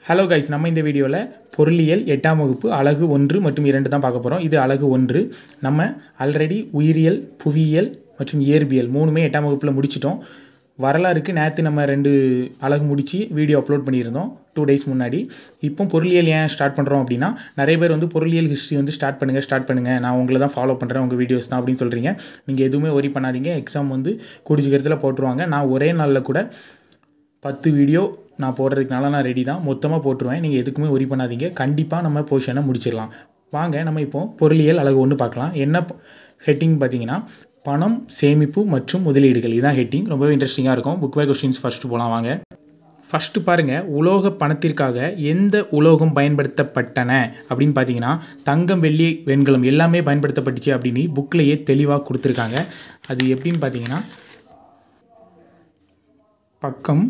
hello guys நம்ம இந்த வீடியோவில் பொருளியல் எட்டாம் வகுப்பு அழகு ஒன்று மற்றும் இரண்டு தான் பார்க்க போகிறோம் இது அழகு ஒன்று நம்ம ஆல்ரெடி உயிரியல் புவியியல் மற்றும் இயற்பியல் மூணுமே எட்டாம் வகுப்பில் முடிச்சிட்டோம் வரலாறுக்கு நேற்று நம்ம ரெண்டு அழகு முடித்து வீடியோ அப்லோட் பண்ணியிருந்தோம் டூ டேஸ் முன்னாடி இப்போ பொருளியல் ஏன் ஸ்டார்ட் பண்ணுறோம் அப்படின்னா நிறைய பேர் வந்து பொருளியல் ஹிஸ்ட்ரி வந்து ஸ்டார்ட் பண்ணுங்கள் ஸ்டார்ட் பண்ணுங்கள் நான் உங்களை தான் ஃபாலோ பண்ணுறேன் உங்கள் வீடியோஸ் தான் அப்படின்னு சொல்கிறீங்க நீங்கள் எதுவுமே ஒரி பண்ணாதீங்க எக்ஸாம் வந்து கூடிச்சிக்கிறதுல போட்டுருவாங்க நான் ஒரே நாளில் கூட பத்து வீடியோ நான் போடுறதுக்குனால நான் ரெடி தான் மொத்தமாக போட்டுருவேன் நீங்கள் எதுக்குமே ஒரி பண்ணாதீங்க கண்டிப்பாக நம்ம போர்ஷனை முடிச்சிடலாம் வாங்க நம்ம இப்போ பொருளியல் அழகு ஒன்று பார்க்கலாம் என்ன ஹெட்டிங் பார்த்தீங்கன்னா பணம் சேமிப்பு மற்றும் முதலீடுகள் இதுதான் ஹெட்டிங் ரொம்பவே இன்ட்ரெஸ்டிங்காக இருக்கும் புக் பை கொஸ்டின்ஸ் ஃபஸ்ட்டு போகலாம் வாங்க ஃபஸ்ட்டு பாருங்கள் உலோக பணத்திற்காக எந்த உலோகம் பயன்படுத்தப்பட்டன அப்படின்னு பார்த்தீங்கன்னா தங்கம் வெள்ளி வெண்கலம் எல்லாமே பயன்படுத்தப்பட்டுச்சு அப்படின்னு புக்லேயே தெளிவாக கொடுத்துருக்காங்க அது எப்படின்னு பார்த்தீங்கன்னா பக்கம்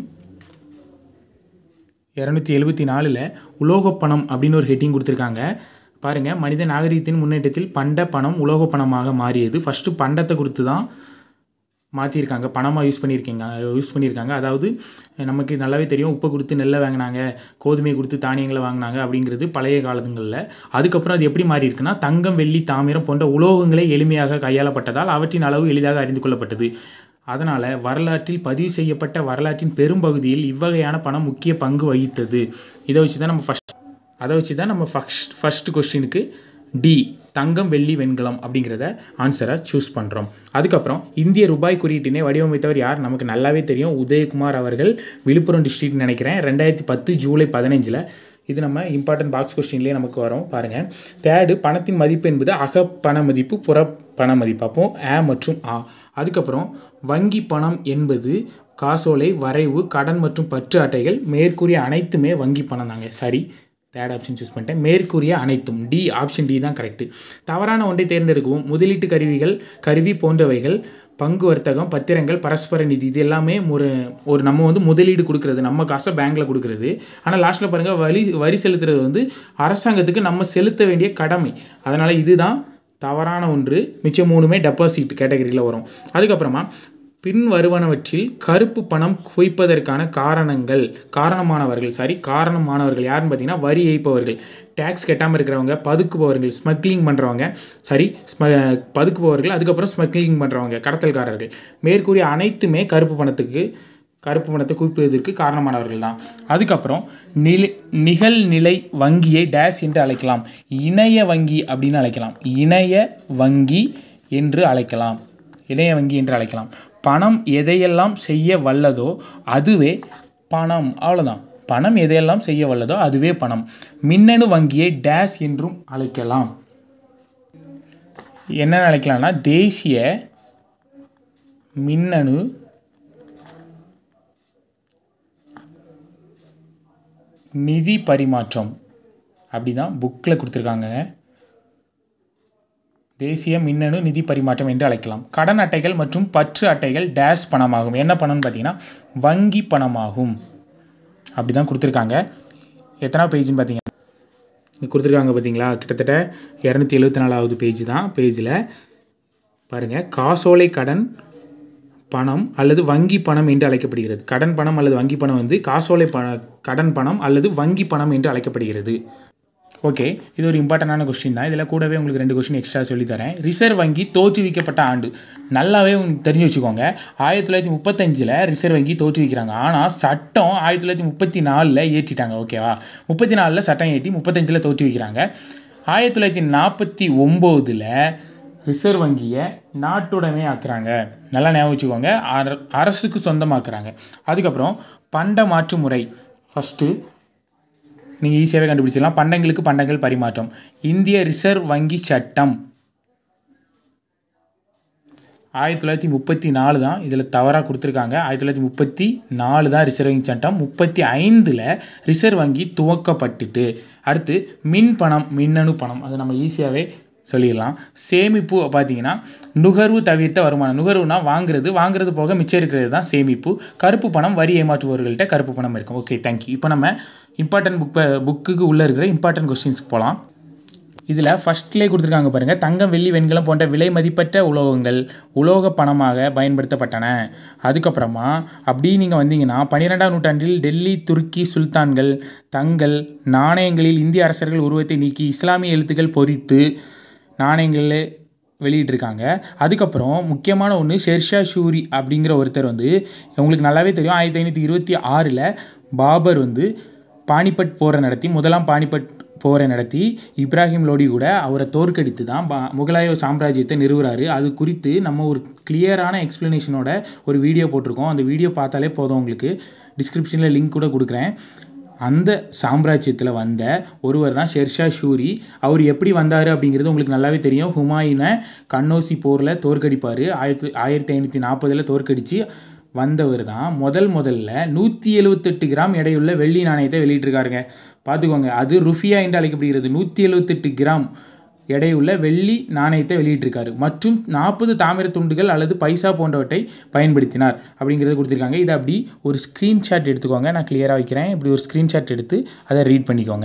இரநூத்தி எழுபத்தி நாலில் உலோகப் பணம் அப்படின்னு ஒரு ஹெட்டிங் கொடுத்துருக்காங்க பாருங்கள் மனித நாகரிகத்தின் முன்னேற்றத்தில் பண்ட பணம் உலோகப் பணமாக மாறியது ஃபஸ்ட்டு பண்டத்தை கொடுத்து தான் மாற்றிருக்காங்க பணமாக யூஸ் பண்ணியிருக்கீங்க யூஸ் பண்ணியிருக்காங்க அதாவது நமக்கு நல்லாவே தெரியும் உப்பை கொடுத்து நெல்லை வாங்கினாங்க கோதுமை கொடுத்து தானியங்களை வாங்கினாங்க அப்படிங்கிறது பழைய காலங்களில் அதுக்கப்புறம் அது எப்படி மாறி இருக்குன்னா தங்கம் வெள்ளி தாமிரம் போன்ற உலோகங்களே எளிமையாக கையாளப்பட்டதால் அவற்றின் அளவு எளிதாக அறிந்து கொள்ளப்பட்டது அதனால் வரலாற்றில் பதிவு செய்யப்பட்ட வரலாற்றின் பெரும்பகுதியில் இவ்வகையான பணம் முக்கிய பங்கு வகித்தது இதை வச்சு தான் நம்ம ஃபஸ்ட் அதை வச்சு தான் நம்ம ஃபஸ்ட் ஃபஸ்ட் கொஸ்டினுக்கு டி தங்கம் வெள்ளி வெண்கலம் அப்படிங்கிறத ஆன்சரை சூஸ் பண்ணுறோம் அதுக்கப்புறம் இந்திய ரூபாய் குறியீட்டினை வடிவமைத்தவர் யார் நமக்கு நல்லாவே தெரியும் உதயகுமார் அவர்கள் விழுப்புரம் டிஸ்ட்ரிக்ட் நினைக்கிறேன் ரெண்டாயிரத்தி பத்து ஜூலை பதினஞ்சில் இது நம்ம இம்பார்ட்டன்ட் பாக்ஸ் கொஸ்டின்லேயே நமக்கு வரும் பாருங்கள் தேர்டு பணத்தின் மதிப்பு என்பது அக பண மதிப்பு புற பண மதிப்பு அப்போ ஆ மற்றும் ஆ அதுக்கப்புறம் வங்கி பணம் என்பது காசோலை வரைவு கடன் மற்றும் பற்று அட்டைகள் மேற்கூறிய அனைத்துமே வங்கி பணம் தாங்க சரி தேர்ட் ஆப்ஷன் சூஸ் பண்ணிட்டேன் மேற்கூறிய அனைத்தும் டி ஆப்ஷன் டி தான் கரெக்டு தவறான ஒன்றை தேர்ந்தெடுக்கவும் முதலீட்டு கருவிகள் கருவி போன்றவைகள் பங்கு வர்த்தகம் பத்திரங்கள் பரஸ்பர நிதி இது எல்லாமே ஒரு ஒரு நம்ம வந்து முதலீடு கொடுக்குறது நம்ம காசை பேங்க்கில் கொடுக்குறது ஆனால் லாஸ்ட்டில் பாருங்கள் வரி வரி செலுத்துறது வந்து அரசாங்கத்துக்கு நம்ம செலுத்த வேண்டிய கடமை அதனால் இதுதான் தவறான ஒன்று மிச்சம் மூணுமே டெபாசிட் கேட்டகரியில் வரும் அதுக்கப்புறமா பின் வருவனவற்றில் கருப்பு பணம் குவிப்பதற்கான காரணங்கள் காரணமானவர்கள் சாரி காரணமானவர்கள் யாருன்னு பார்த்தீங்கன்னா வரி ஏய்ப்பவர்கள் டேக்ஸ் கட்டாமல் இருக்கிறவங்க பதுக்குபவர்கள் ஸ்மக்லிங் பண்ணுறவங்க சாரி ஸ்ம பதுக்குபவர்கள் அதுக்கப்புறம் ஸ்மக்லிங் பண்ணுறவங்க கடத்தல்காரர்கள் மேற்கூறிய அனைத்துமே கருப்பு பணத்துக்கு கருப்பு பணத்தை குவிப்பதற்கு காரணமானவர்கள் தான் அதுக்கப்புறம் நிலை நிகழ்நிலை வங்கியை டேஸ் என்று அழைக்கலாம் இணைய வங்கி அப்படின்னு அழைக்கலாம் இணைய வங்கி என்று அழைக்கலாம் இணைய வங்கி என்று அழைக்கலாம் பணம் எதையெல்லாம் செய்ய வல்லதோ அதுவே பணம் அவ்வளோதான் பணம் எதையெல்லாம் செய்ய வல்லதோ அதுவே பணம் மின்னணு வங்கியை டேஸ் என்றும் அழைக்கலாம் என்னென்னு அழைக்கலாம்னா தேசிய மின்னணு நிதி பரிமாற்றம் அப்படி தான் புக்கில் கொடுத்துருக்காங்க தேசிய மின்னணு நிதி பரிமாற்றம் என்று அழைக்கலாம் கடன் அட்டைகள் மற்றும் பற்று அட்டைகள் டேஷ் பணமாகும் என்ன பணம்னு பார்த்தீங்கன்னா வங்கி பணமாகும் அப்படி தான் கொடுத்துருக்காங்க எத்தனை பேஜ்னு பார்த்தீங்கன்னா கொடுத்துருக்காங்க பார்த்தீங்களா கிட்டத்தட்ட இரநூத்தி எழுபத்தி நாலாவது பேஜ் தான் பேஜில் பாருங்கள் காசோலை கடன் பணம் அல்லது வங்கி பணம் என்று அழைக்கப்படுகிறது கடன் பணம் அல்லது வங்கி பணம் வந்து காசோலை பண கடன் பணம் அல்லது வங்கி பணம் என்று அழைக்கப்படுகிறது ஓகே இது ஒரு இம்பார்ட்டண்டான கொஸ்டின் தான் இதில் கூடவே உங்களுக்கு ரெண்டு கொஸ்டின் எக்ஸ்ட்ரா சொல்லித்தரேன் ரிசர்வ் வங்கி தோற்றுவிக்கப்பட்ட ஆண்டு நல்லாவே தெரிஞ்சு வச்சுக்கோங்க ஆயிரத்தி தொள்ளாயிரத்தி முப்பத்தஞ்சில் ரிசர்வ் வங்கி தோற்றுவிக்கிறாங்க ஆனால் சட்டம் ஆயிரத்தி தொள்ளாயிரத்தி முப்பத்தி நாலில் ஏற்றிட்டாங்க ஓகேவா முப்பத்தி நாலில் சட்டம் ஏற்றி முப்பத்தஞ்சில் தோற்றுவிக்கிறாங்க ஆயிரத்தி தொள்ளாயிரத்தி நாற்பத்தி ஒம்போதில் ரிசர்வ் வங்கியை நாட்டுடைமை ஆக்குறாங்க நல்லா ஞாபகம் வச்சுக்கோங்க அர அரசுக்கு சொந்தமாக்குறாங்க அதுக்கப்புறம் பண்ட மாற்று முறை ஃபஸ்ட்டு நீங்கள் ஈஸியாகவே கண்டுபிடிச்சிடலாம் பண்டங்களுக்கு பண்டங்கள் பரிமாற்றம் இந்திய ரிசர்வ் வங்கி சட்டம் ஆயிரத்தி தொள்ளாயிரத்தி முப்பத்தி நாலு தான் இதில் தவறாக கொடுத்துருக்காங்க ஆயிரத்தி தொள்ளாயிரத்தி முப்பத்தி நாலு தான் ரிசர்வ் வங்கி சட்டம் முப்பத்தி ஐந்தில் ரிசர்வ் வங்கி துவக்கப்பட்டுட்டு அடுத்து மின் பணம் மின்னணு பணம் அதை நம்ம ஈஸியாகவே சொல்லிடலாம் சேமிப்பு பார்த்தீங்கன்னா நுகர்வு தவிர்த்த வருமானம் நுகர்வுனா வாங்குறது வாங்குறது போக மிச்சம் இருக்கிறது தான் சேமிப்பு கருப்பு பணம் வரி ஏமாற்றுபவர்கள்ட்ட கருப்பு பணம் இருக்கும் ஓகே தேங்க்யூ இப்போ நம்ம இம்பார்ட்டன்ட் புக் புக்குக்கு உள்ளே இருக்கிற இம்பார்ட்டன்ட் கொஸ்டின்ஸ்க்கு போகலாம் இதில் ஃபஸ்ட்லேயே கொடுத்துருக்காங்க பாருங்கள் தங்கம் வெள்ளி வெண்கலம் போன்ற விலை மதிப்பற்ற உலோகங்கள் உலோக பணமாக பயன்படுத்தப்பட்டன அதுக்கப்புறமா அப்படி நீங்கள் வந்தீங்கன்னா பன்னிரெண்டாம் நூற்றாண்டில் டெல்லி துருக்கி சுல்தான்கள் தங்கள் நாணயங்களில் இந்திய அரசர்கள் உருவத்தை நீக்கி இஸ்லாமிய எழுத்துக்கள் பொறித்து நாணயங்களில் வெளியிட்டிருக்காங்க அதுக்கப்புறம் முக்கியமான ஒன்று ஷெர்ஷா ஷூரி அப்படிங்கிற ஒருத்தர் வந்து உங்களுக்கு நல்லாவே தெரியும் ஆயிரத்தி ஐநூற்றி இருபத்தி ஆறில் பாபர் வந்து பானிபட் போரை நடத்தி முதலாம் பானிபட் போரை நடத்தி இப்ராஹிம் லோடி கூட அவரை தோற்கடித்து தான் பா முகலாய சாம்ராஜ்யத்தை நிறுவுறாரு அது குறித்து நம்ம ஒரு கிளியரான எக்ஸ்ப்ளனேஷனோட ஒரு வீடியோ போட்டிருக்கோம் அந்த வீடியோ பார்த்தாலே போதும் உங்களுக்கு டிஸ்கிரிப்ஷனில் லிங்க் கூட கொடுக்குறேன் அந்த சாம்ராஜ்யத்தில் வந்த ஒருவர் தான் ஷெர்ஷா ஷூரி அவர் எப்படி வந்தார் அப்படிங்கிறது உங்களுக்கு நல்லாவே தெரியும் ஹுமாயூனை கண்ணோசி போரில் தோற்கடிப்பார் ஆயிரத்தி ஆயிரத்தி ஐநூற்றி நாற்பதில் தோற்கடித்து வந்தவர் தான் முதல் முதல்ல நூற்றி எழுபத்தெட்டு கிராம் எடையுள்ள வெள்ளி நாணயத்தை வெளியிட்டிருக்காருங்க பார்த்துக்கோங்க அது ருஃபியா என்று அழைக்கப்படுகிறது நூற்றி எழுபத்தெட்டு கிராம் எடையுள்ள வெள்ளி நாணயத்தை வெளியிட்டிருக்காரு மற்றும் நாற்பது தாமிர துண்டுகள் அல்லது பைசா போன்றவற்றை பயன்படுத்தினார் அப்படிங்கிறத கொடுத்துருக்காங்க இதை அப்படி ஒரு ஸ்க்ரீன்ஷாட் எடுத்துக்கோங்க நான் கிளியராக வைக்கிறேன் இப்படி ஒரு ஸ்க்ரீன்ஷாட் எடுத்து அதை ரீட் பண்ணிக்கோங்க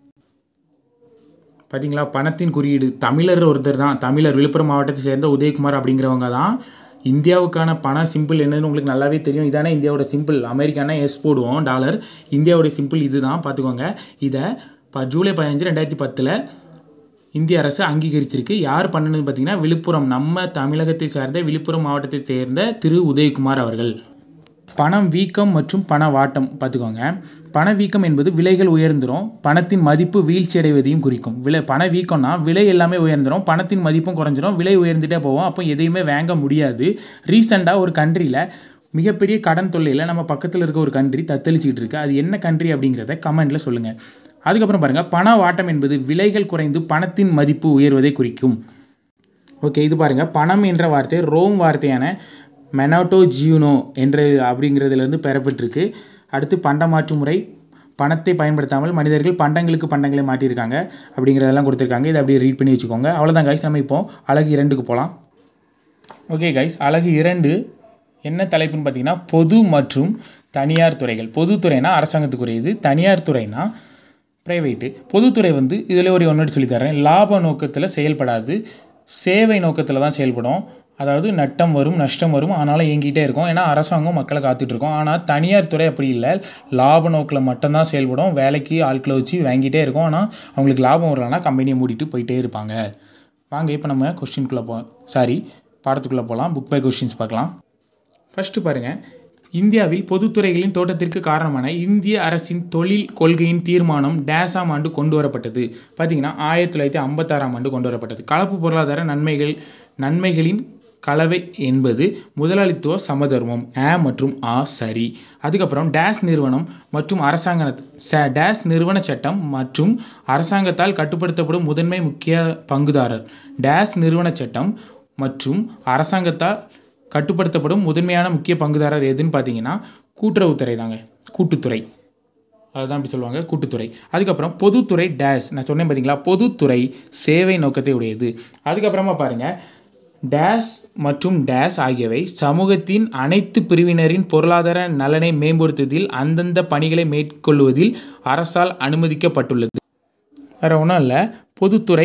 பார்த்தீங்களா பணத்தின் குறியீடு தமிழர் ஒருத்தர் தான் தமிழர் விழுப்புரம் மாவட்டத்தை சேர்ந்த உதயகுமார் அப்படிங்கிறவங்க தான் இந்தியாவுக்கான பண சிம்பிள் என்னன்னு உங்களுக்கு நல்லாவே தெரியும் இதானே இந்தியாவோட சிம்பிள் அமெரிக்கானா எஸ் போடுவோம் டாலர் இந்தியாவோட சிம்பிள் இது தான் பார்த்துக்கோங்க இதை இப்போ ஜூலை பதினஞ்சு ரெண்டாயிரத்தி பத்தில் இந்திய அரசு அங்கீகரிச்சிருக்கு யார் பண்ணுனது பார்த்தீங்கன்னா விழுப்புரம் நம்ம தமிழகத்தை சார்ந்த விழுப்புரம் மாவட்டத்தை சேர்ந்த திரு உதயகுமார் அவர்கள் பணம் வீக்கம் மற்றும் பண வாட்டம் பார்த்துக்கோங்க பண வீக்கம் என்பது விலைகள் உயர்ந்துரும் பணத்தின் மதிப்பு வீழ்ச்சி அடைவதையும் குறிக்கும் விலை பண வீக்கம்னா விலை எல்லாமே உயர்ந்துரும் பணத்தின் மதிப்பும் குறைஞ்சிரும் விலை உயர்ந்துட்டே போவோம் அப்போ எதையுமே வாங்க முடியாது ரீசெண்டாக ஒரு கண்ட்ரியில் மிகப்பெரிய கடன் தொல்லையில் நம்ம பக்கத்தில் இருக்க ஒரு கண்ட்ரி தத்தளிச்சிக்கிட்டு இருக்கு அது என்ன கண்ட்ரி அப்படிங்கிறத கமெண்ட்டில் சொல்லுங்கள் அதுக்கப்புறம் பாருங்கள் பண வாட்டம் என்பது விலைகள் குறைந்து பணத்தின் மதிப்பு உயர்வதை குறிக்கும் ஓகே இது பாருங்கள் பணம் என்ற வார்த்தை ரோம் வார்த்தையான மெனாட்டோ ஜியூனோ என்று அப்படிங்கிறதுலேருந்து பெறப்பட்டிருக்கு அடுத்து பண்டமாற்று முறை பணத்தை பயன்படுத்தாமல் மனிதர்கள் பண்டங்களுக்கு பண்டங்களை மாட்டியிருக்காங்க அப்படிங்கிறதெல்லாம் கொடுத்துருக்காங்க இதை அப்படியே ரீட் பண்ணி வச்சுக்கோங்க அவ்வளோதான் கைஸ் நம்ம இப்போ அழகு இரண்டுக்கு போகலாம் ஓகே கைஸ் அழகு இரண்டு என்ன தலைப்புன்னு பார்த்தீங்கன்னா பொது மற்றும் தனியார் துறைகள் பொதுத்துறைனா அரசாங்கத்துக்குரியது தனியார் துறைனா ப்ரைவேட்டு பொதுத்துறை வந்து இதில் ஒரு ஒன்று சொல்லித்தரேன் லாப நோக்கத்தில் செயல்படாது சேவை நோக்கத்தில் தான் செயல்படும் அதாவது நட்டம் வரும் நஷ்டம் வரும் ஆனாலும் இயங்கிட்டே இருக்கும் ஏன்னா அரசாங்கம் மக்களை காத்துட்ருக்கோம் ஆனால் தனியார் துறை அப்படி இல்லை லாப நோக்கில் மட்டும்தான் செயல்படும் வேலைக்கு ஆட்களை வச்சு வாங்கிட்டே இருக்கும் ஆனால் அவங்களுக்கு லாபம் வரலன்னா கம்பெனியை மூடிட்டு போயிட்டே இருப்பாங்க வாங்க இப்போ நம்ம கொஸ்டின்குள்ளே போ சாரி பாடத்துக்குள்ளே போகலாம் புக் பை கொஸ்டின்ஸ் பார்க்கலாம் ஃபஸ்ட்டு பாருங்கள் இந்தியாவில் பொதுத்துறைகளின் தோட்டத்திற்கு காரணமான இந்திய அரசின் தொழில் கொள்கையின் தீர்மானம் டேஸாம் ஆண்டு கொண்டு வரப்பட்டது பார்த்தீங்கன்னா ஆயிரத்தி தொள்ளாயிரத்தி ஐம்பத்தாறாம் ஆண்டு கொண்டு வரப்பட்டது கலப்பு பொருளாதார நன்மைகள் நன்மைகளின் கலவை என்பது முதலாளித்துவ சமதர்மம் ஆ மற்றும் ஆ சரி அதுக்கப்புறம் டேஸ் நிறுவனம் மற்றும் அரசாங்க ச டேஸ் நிறுவன சட்டம் மற்றும் அரசாங்கத்தால் கட்டுப்படுத்தப்படும் முதன்மை முக்கிய பங்குதாரர் டேஸ் நிறுவன சட்டம் மற்றும் அரசாங்கத்தால் கட்டுப்படுத்தப்படும் முதன்மையான முக்கிய பங்குதாரர் எதுன்னு பார்த்தீங்கன்னா கூட்டுறவுத்துறை தாங்க கூட்டுத்துறை அதுதான் இப்படி சொல்லுவாங்க கூட்டுத்துறை அதுக்கப்புறம் பொதுத்துறை டேஸ் நான் சொன்னேன் பார்த்தீங்களா பொதுத்துறை சேவை நோக்கத்தை உடையது அதுக்கப்புறமா பாருங்கள் டேஸ் மற்றும் டேஸ் ஆகியவை சமூகத்தின் அனைத்து பிரிவினரின் பொருளாதார நலனை மேம்படுத்துவதில் அந்தந்த பணிகளை மேற்கொள்வதில் அரசால் அனுமதிக்கப்பட்டுள்ளது வேறு ஒன்றும் இல்லை பொதுத்துறை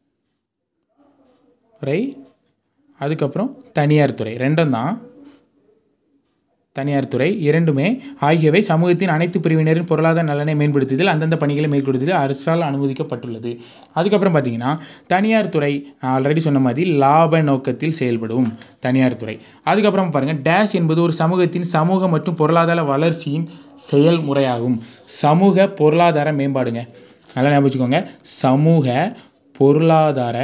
துறை அதுக்கப்புறம் தனியார் துறை ரெண்டும் தான் தனியார் துறை இரண்டுமே ஆகியவை சமூகத்தின் அனைத்து பிரிவினரின் பொருளாதார நலனை மேம்படுத்துதல் அந்தந்த பணிகளை மேற்கொள்வதில் அரசால் அனுமதிக்கப்பட்டுள்ளது அதுக்கப்புறம் பார்த்தீங்கன்னா தனியார் துறை நான் ஆல்ரெடி சொன்ன மாதிரி லாப நோக்கத்தில் செயல்படும் தனியார் துறை அதுக்கப்புறம் பாருங்கள் டேஷ் என்பது ஒரு சமூகத்தின் சமூக மற்றும் பொருளாதார வளர்ச்சியின் செயல்முறையாகும் சமூக பொருளாதார மேம்பாடுங்க நல்லா ஞாபகம் வச்சுக்கோங்க சமூக பொருளாதார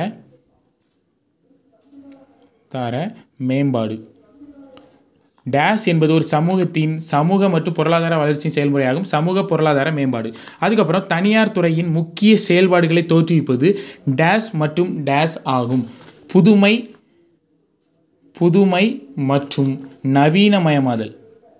தார மேம்பாடு டேஷ் என்பது ஒரு சமூகத்தின் சமூக மற்றும் பொருளாதார வளர்ச்சியின் செயல்முறையாகும் சமூக பொருளாதார மேம்பாடு அதுக்கப்புறம் தனியார் துறையின் முக்கிய செயல்பாடுகளை தோற்றுவிப்பது டேஷ் மற்றும் டேஷ் ஆகும் புதுமை புதுமை மற்றும் நவீனமயமாதல்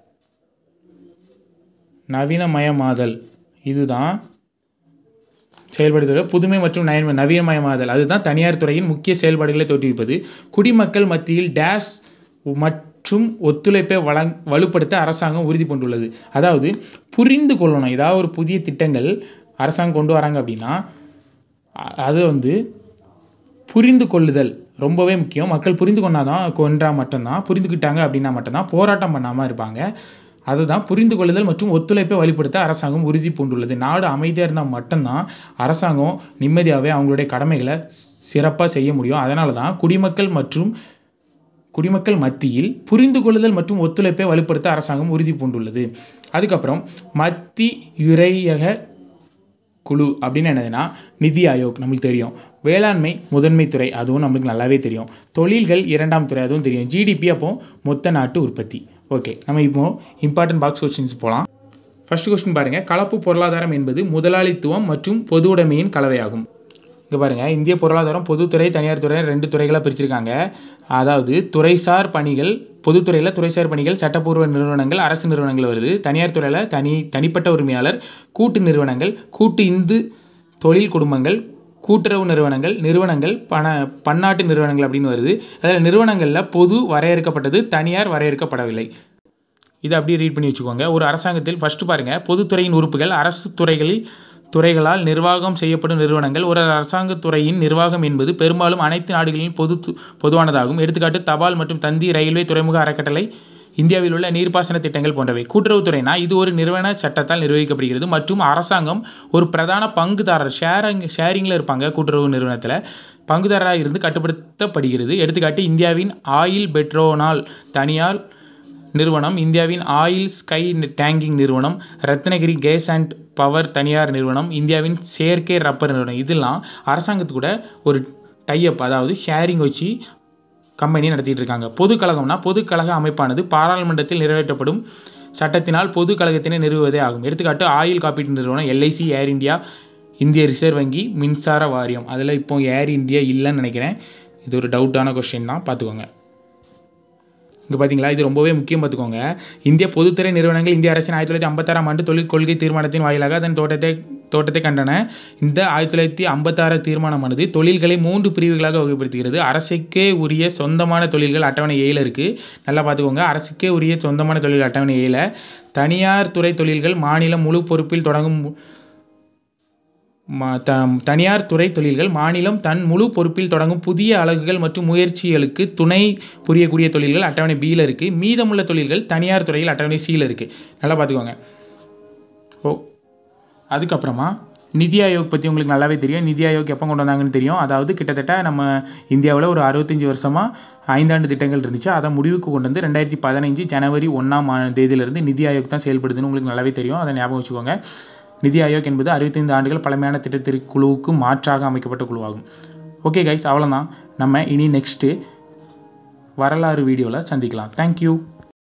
நவீனமயமாதல் இதுதான் செயல்படுத்துவது புதுமை மற்றும் நயன் நவீனமயமாதல் அதுதான் தனியார் துறையின் முக்கிய செயல்பாடுகளை தோற்றுவிப்பது குடிமக்கள் மத்தியில் டேஷ் மற்றும் ஒத்துழைப்பை வழங் வலுப்படுத்த அரசாங்கம் உறுதி கொண்டுள்ளது அதாவது புரிந்து கொள்ளணும் ஏதாவது ஒரு புதிய திட்டங்கள் அரசாங்கம் கொண்டு வராங்க அப்படின்னா அ- அது வந்து புரிந்து கொள்ளுதல் ரொம்பவே முக்கியம் மக்கள் புரிந்து கொண்டாதான் கொன்றா மட்டும்தான் புரிந்துக்கிட்டாங்க அப்படின்னா மட்டும்தான் போராட்டம் பண்ணாமல் இருப்பாங்க அதுதான் புரிந்து கொள்ளுதல் மற்றும் ஒத்துழைப்பை வலுப்படுத்த அரசாங்கம் உறுதி பூண்டுள்ளது நாடு அமைதியாக இருந்தால் மட்டும்தான் அரசாங்கம் நிம்மதியாகவே அவங்களுடைய கடமைகளை சிறப்பாக செய்ய முடியும் அதனால தான் குடிமக்கள் மற்றும் குடிமக்கள் மத்தியில் புரிந்து கொள்ளுதல் மற்றும் ஒத்துழைப்பை வலுப்படுத்த அரசாங்கம் உறுதி பூண்டுள்ளது அதுக்கப்புறம் மத்தியுரையக குழு அப்படின்னு என்னதுன்னா நிதி ஆயோக் நம்மளுக்கு தெரியும் வேளாண்மை முதன்மை துறை அதுவும் நம்மளுக்கு நல்லாவே தெரியும் தொழில்கள் இரண்டாம் துறை அதுவும் தெரியும் ஜிடிபி அப்போ மொத்த நாட்டு உற்பத்தி ஓகே நம்ம இப்போ இம்பார்ட்டன்ட் பாக்ஸ் கொஸ்டின்ஸ் போகலாம் ஃபர்ஸ்ட் கொஸ்டின் பாருங்கள் கலப்பு பொருளாதாரம் என்பது முதலாளித்துவம் மற்றும் பொது உடைமையின் கலவையாகும் இங்கே பாருங்கள் இந்திய பொருளாதாரம் பொதுத்துறை தனியார் துறை ரெண்டு துறைகளாக பிரிச்சிருக்காங்க அதாவது துறைசார் பணிகள் பொதுத்துறையில் துறைசார் பணிகள் சட்டப்பூர்வ நிறுவனங்கள் அரசு நிறுவனங்கள் வருது தனியார் துறையில் தனி தனிப்பட்ட உரிமையாளர் கூட்டு நிறுவனங்கள் கூட்டு இந்து தொழில் குடும்பங்கள் கூட்டுறவு நிறுவனங்கள் நிறுவனங்கள் பண பன்னாட்டு நிறுவனங்கள் அப்படின்னு வருது அதில் நிறுவனங்களில் பொது வரையறுக்கப்பட்டது தனியார் வரையறுக்கப்படவில்லை இதை அப்படியே ரீட் பண்ணி வச்சுக்கோங்க ஒரு அரசாங்கத்தில் ஃபஸ்ட்டு பாருங்கள் பொதுத்துறையின் உறுப்புகள் அரசு துறைகளில் துறைகளால் நிர்வாகம் செய்யப்படும் நிறுவனங்கள் ஒரு அரசாங்கத் துறையின் நிர்வாகம் என்பது பெரும்பாலும் அனைத்து நாடுகளிலும் பொது பொதுவானதாகும் எடுத்துக்காட்டு தபால் மற்றும் தந்தி ரயில்வே துறைமுக அறக்கட்டளை இந்தியாவில் உள்ள நீர்ப்பாசன திட்டங்கள் போன்றவை கூட்டுறவுத்துறைனா இது ஒரு நிறுவன சட்டத்தால் நிர்வகிக்கப்படுகிறது மற்றும் அரசாங்கம் ஒரு பிரதான பங்குதாரர் ஷேரிங் ஷேரிங்கில் இருப்பாங்க கூட்டுறவு நிறுவனத்தில் பங்குதாரராக இருந்து கட்டுப்படுத்தப்படுகிறது எடுத்துக்காட்டு இந்தியாவின் ஆயில் பெட்ரோனால் தனியார் நிறுவனம் இந்தியாவின் ஆயில் ஸ்கை டேங்கிங் நிறுவனம் ரத்னகிரி கேஸ் அண்ட் பவர் தனியார் நிறுவனம் இந்தியாவின் செயற்கை ரப்பர் நிறுவனம் இதெல்லாம் அரசாங்கத்து கூட ஒரு டைப் அதாவது ஷேரிங் வச்சு கம்பெனி நடத்திட்டு இருக்காங்க பொது கழகம்னா பொது கழக அமைப்பானது பாராளுமன்றத்தில் நிறைவேற்றப்படும் சட்டத்தினால் பொது கழகத்தினை நிறுவுவதே ஆகும் எடுத்துக்காட்டு ஆயில் காப்பீட்டு நிறுவனம் எல்ஐசி ஏர் இந்தியா இந்திய ரிசர்வ் வங்கி மின்சார வாரியம் அதில் இப்போ ஏர் இந்தியா இல்லைன்னு நினைக்கிறேன் இது ஒரு டவுட்டான கொஸ்டின் தான் பார்த்துக்கோங்க இங்கே பார்த்தீங்களா இது ரொம்பவே முக்கியம் பார்த்துக்கோங்க இந்திய பொதுத்துறை நிறுவனங்கள் இந்திய அரசின் ஆயிரத்தி தொள்ளாயிரத்தி ஐம்பத்தாறாம் ஆண்டு தொழில் கொள்கை தீர்மானத்தின் வாயிலாக அதன் தோட்டத்தை தோட்டத்தை கண்டன இந்த ஆயிரத்தி தொள்ளாயிரத்தி ஐம்பத்தாறு தீர்மானமானது தொழில்களை மூன்று பிரிவுகளாக வகைப்படுத்துகிறது அரசுக்கே உரிய சொந்தமான தொழில்கள் அட்டவணை ஏழில் இருக்குது நல்லா பார்த்துக்கோங்க அரசுக்கே உரிய சொந்தமான தொழில் அட்டவணை ஏழில் தனியார் துறை தொழில்கள் மாநிலம் முழு பொறுப்பில் தொடங்கும் ம- த தனியார் துறை தொழில்கள் மாநிலம் தன் முழு பொறுப்பில் தொடங்கும் புதிய அலகுகள் மற்றும் முயற்சிகளுக்கு துணை புரியக்கூடிய தொழில்கள் அட்டவணை பியில் இருக்குது மீதமுள்ள தொழில்கள் தனியார் துறையில் அட்டவணை சியில் இருக்குது நல்லா பார்த்துக்கோங்க ஓ அதுக்கப்புறமா நிதி ஆயோக் பற்றி உங்களுக்கு நல்லாவே தெரியும் நிதி ஆயோக் எப்போ கொண்டு வந்தாங்கன்னு தெரியும் அதாவது கிட்டத்தட்ட நம்ம இந்தியாவில் ஒரு அறுபத்தஞ்சி வருஷமாக ஐந்தாண்டு திட்டங்கள் இருந்துச்சு அதை முடிவுக்கு கொண்டு வந்து ரெண்டாயிரத்தி பதினஞ்சு ஜனவரி ஒன்றாம் தேதியிலிருந்து நிதி ஆயோக் தான் செயல்படுதுன்னு உங்களுக்கு நல்லாவே தெரியும் அதை ஞாபகம் வச்சுக்கோங்க நிதி ஆயோக் என்பது அறுபத்தைந்து ஆண்டுகள் பழமையான திட்டத்திற்கு குழுவுக்கு மாற்றாக அமைக்கப்பட்ட குழுவாகும் ஓகே கைஸ் அவ்வளோதான் நம்ம இனி நெக்ஸ்ட்டு வரலாறு வீடியோவில் சந்திக்கலாம் தேங்க்யூ